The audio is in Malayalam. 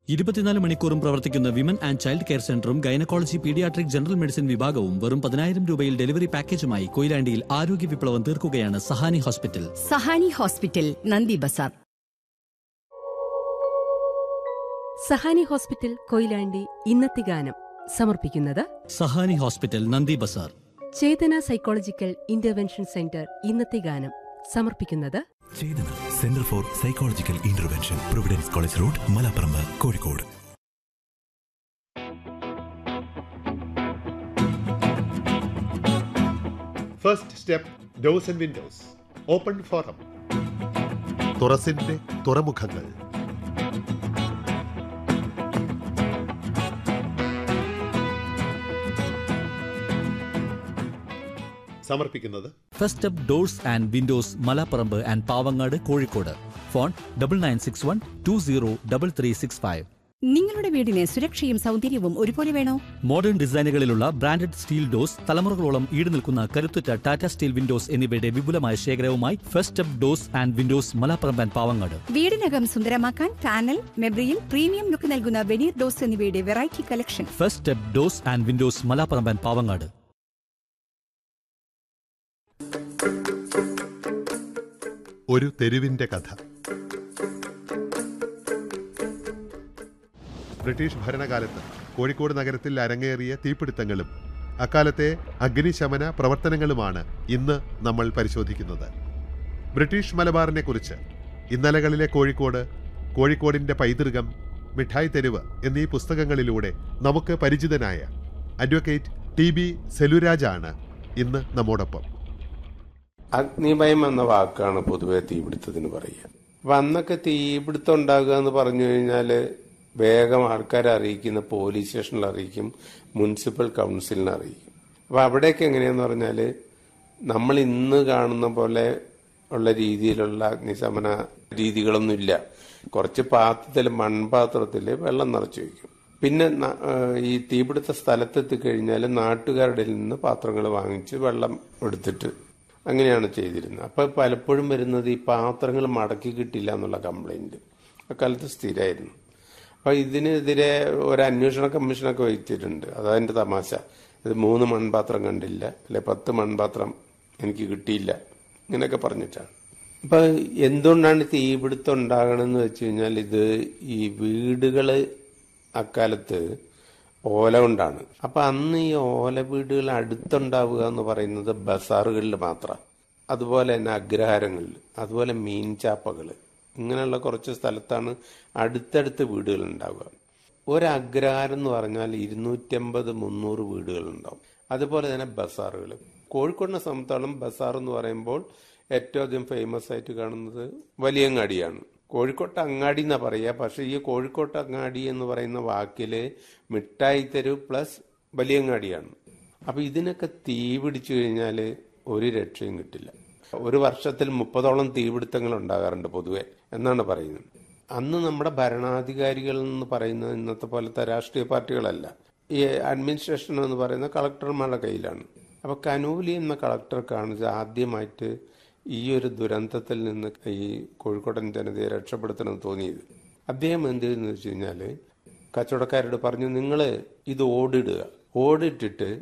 ഇരുപത്തിനാല് മണിക്കൂറും പ്രവർത്തിക്കുന്ന വിമൻ ആൻഡ് ചൈൽഡ് കെയർ സെന്ററും ഗൈനക്കോളജി പീഡിയാട്രിക് ജനറൽ മെഡിസിൻ വിഭാഗവും വെറും പതിനായിരം രൂപയിൽ ഡെലിവറി പാക്കേജുമായി കൊയിലാണ്ടിയിൽ ആരോഗ്യ വിപ്ലവം തീർക്കുകയാണ് Sahani hospital Sahani hospital Nandi Bazar Sahani hospital Koyilandy ഇന്നത്തെ ഗാനം സമർപ്പിക്കുന്നത് Sahani hospital Nandi Bazar Chetana psychological intervention centre ഇന്നത്തെ ഗാനം സമർപ്പിക്കുന്നത് Chetana centre for psychological intervention providence college road Malaparamba Kozhikode first step doors and windows open forum തുറസിന്റെ തുറമുഖങ്ങൾ സമർപ്പിക്കുന്നത് first step doors and windows Malaparamba and Pavangad Kozhikode phone double nine six one two zero double three six five നിങ്ങളുടെ വീടിന് സുരക്ഷയും സൗന്ദര്യവും ഒരുപോലെ വേണോ മോഡേൺ ഡിസൈനുകളിലുള്ള ബ്രാൻഡഡ് സ്റ്റീൽ ഡോസ് തലമുറകളോളം ഈട് നിൽക്കുന്ന കരുത്തുറ്റ ടാറ്റ സ്റ്റീൽ വിൻഡോസ് എന്നിവയുടെ വിപുലമായ ശേഖരവുമായി first step doors and windows Malappuram and Pavangad വീടിനകം സുന്ദരമാക്കാൻ പാനൽ മെബ്രിയിൽ പ്രീമിയം ലുക്ക് നൽകുന്ന വെനീർ ഡോസ് എന്നിവയുടെ variety collection first step doors and windows Malappuram and Pavangad ഒരു തെരുവിന്റെ കഥ ബ്രിട്ടീഷ് ഭരണകാലത്ത് കോഴിക്കോട് നഗരത്തിൽ അരങ്ങേറിയ തീപിടുത്തങ്ങളും അക്കാലത്തെ അഗ്നിശമന പ്രവർത്തനങ്ങളുമാണ് ഇന്ന് നമ്മൾ പരിശോധിക്കുന്നത് ബ്രിട്ടീഷ് മലബാറിനെ കുറിച്ച് ഇന്നലകളിലെ കോഴിക്കോട് കോഴിക്കോടിന്റെ പൈതൃകം മിഠായി തെരുവ് എന്നീ പുസ്തകങ്ങളിലൂടെ നമുക്ക് പരിചിതനായ അഡ്വക്കേറ്റ് ടി ബി സെലുരാജാണ് ഇന്ന് നമ്മോടൊപ്പം അഗ്നിഭയം എന്ന വാക്കാണ് പൊതുവെ തീപിടുത്തത്തിന് പറയുക അപ്പൊ അന്നൊക്കെ തീപിടുത്തം ഉണ്ടാകുക എന്ന് പറഞ്ഞു കഴിഞ്ഞാല് വേഗം ആൾക്കാരെ അറിയിക്കുന്ന പോലീസ് സ്റ്റേഷനിൽ അറിയിക്കും മുനിസിപ്പൽ കൗൺസിലിനെ അറിയിക്കും അപ്പൊ അവിടെയൊക്കെ എങ്ങനെയാന്ന് പറഞ്ഞാല് നമ്മൾ ഇന്ന് കാണുന്ന പോലെ ഉള്ള രീതിയിലുള്ള അഗ്നിശമന രീതികളൊന്നും ഇല്ല കുറച്ച് പാത്രത്തിൽ മൺപാത്രത്തിൽ വെള്ളം നിറച്ചു വയ്ക്കും പിന്നെ ന- ഏഹ് ഈ തീപിടുത്ത സ്ഥലത്തെത്തി കഴിഞ്ഞാൽ നാട്ടുകാരുടെ നിന്ന് പാത്രങ്ങൾ വാങ്ങിച്ച് വെള്ളം എടുത്തിട്ട് അങ്ങനെയാണ് ചെയ്തിരുന്നത് അപ്പൊ പലപ്പോഴും വരുന്നത് ഈ പാത്രങ്ങൾ മടക്കി കിട്ടില്ല എന്നുള്ള കംപ്ലൈന്റ് അക്കാലത്ത് സ്ഥിരമായിരുന്നു അപ്പൊ ഇതിനെതിരെ ഒരു അന്വേഷണ കമ്മീഷനൊക്കെ വഹിച്ചിട്ടുണ്ട് അതതിന്റെ തമാശ ഇത് മൂന്ന് മൺപാത്രം കണ്ടില്ല അല്ലെ പത്ത് മൺപാത്രം എനിക്ക് കിട്ടിയില്ല ഇങ്ങനെയൊക്കെ പറഞ്ഞിട്ടാണ് അപ്പൊ എന്തുകൊണ്ടാണ് തീപിടുത്തം ഉണ്ടാകണമെന്ന് വെച്ച് കഴിഞ്ഞാൽ ഇത് ഈ വീടുകള് അക്കാലത്ത് ഓല കൊണ്ടാണ് അപ്പൊ അന്ന് ഈ ഓല വീടുകൾ അടുത്തുണ്ടാവുക എന്ന് പറയുന്നത് ബസാറുകളിൽ മാത്രം അതുപോലെ തന്നെ അഗ്രഹാരങ്ങളിൽ അതുപോലെ മീൻചാപ്പകള് ഇങ്ങനെയുള്ള കുറച്ച് സ്ഥലത്താണ് അടുത്തടുത്ത് വീടുകൾ ഉണ്ടാവുക ഒരു അഗ്രഹാരം എന്ന് പറഞ്ഞാൽ ഇരുന്നൂറ്റമ്പത് മുന്നൂറ് വീടുകൾ ഉണ്ടാവും അതുപോലെ തന്നെ ബസാറുകൾ കോഴിക്കോടിനെ സംബന്ധിച്ചോളം ബസാർ എന്ന് പറയുമ്പോൾ ഏറ്റവും അധികം ഫേമസ് ആയിട്ട് കാണുന്നത് വലിയങ്ങാടിയാണ് കോഴിക്കോട്ട് അങ്ങാടി എന്നാ പറയുക പക്ഷെ ഈ കോഴിക്കോട്ട് അങ്ങാടി എന്ന് പറയുന്ന വാക്കില് മിഠായി തെരുവ് പ്ലസ് വലിയങ്ങാടിയാണ് അപ്പൊ ഇതിനൊക്കെ തീ പിടിച്ചു കഴിഞ്ഞാല് ഒരു രക്ഷയും കിട്ടില്ല ഒരു വർഷത്തിൽ മുപ്പതോളം തീപിടുത്തങ്ങൾ ഉണ്ടാകാറുണ്ട് പൊതുവെ എന്നാണ് പറയുന്നത് അന്ന് നമ്മുടെ ഭരണാധികാരികൾ എന്ന് പറയുന്നത് ഇന്നത്തെ പോലത്തെ രാഷ്ട്രീയ പാർട്ടികളല്ല ഈ അഡ്മിനിസ്ട്രേഷൻ എന്ന് പറയുന്ന കളക്ടർമാരുടെ കയ്യിലാണ് അപ്പൊ കനൂലി എന്ന കളക്ടർക്കാണ് ഇത് ആദ്യമായിട്ട് ഈ ഒരു ദുരന്തത്തിൽ നിന്ന് ഈ കോഴിക്കോടൻ ജനതയെ രക്ഷപ്പെടുത്തണമെന്ന് തോന്നിയത് അദ്ദേഹം എന്ത് ചെയ്തെന്ന് വെച്ച് കഴിഞ്ഞാല് കച്ചവടക്കാരോട് പറഞ്ഞു നിങ്ങൾ ഇത് ഓടിടുക ഓടിട്ടിട്ട്